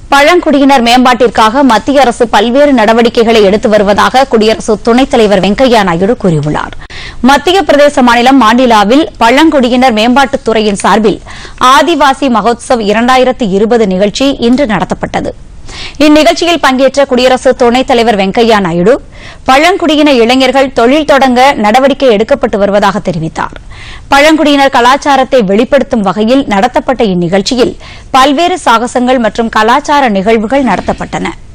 பழங்குடியினர் மேம்பாட்டிற்காக மத்திய அரசு பல்வேறு நடவடிக்கைகளை எடுத்து வருவதாக குடியரசு துணைத் தலைவர் வெங்கையா நாயுடு கூறியுள்ளார் மத்திய பிரதேச மாநிலம் மாண்டிலாவில் பழங்குடியினர் மேம்பாட்டுத் துறையின் சார்பில் ஆதிவாசி மகோத்சவ் இரண்டாயிரத்து இருபது நிகழ்ச்சி இன்று நடத்தப்பட்டது இந்நிகழ்ச்சியில் பங்கேற்ற குடியரசு துணைத் தலைவர் வெங்கையா நாயுடு பழங்குடியின இளைஞர்கள் தொழில் தொடங்க நடவடிக்கை எடுக்கப்பட்டு வருவதாக தெரிவித்தார் பழங்குடியினர் கலாச்சாரத்தை வெளிப்படுத்தும் வகையில் நடத்தப்பட்ட இந்நிகழ்ச்சியில் பல்வேறு சாகசங்கள் மற்றும் கலாச்சார நிகழ்வுகள் நடத்தப்பட்டன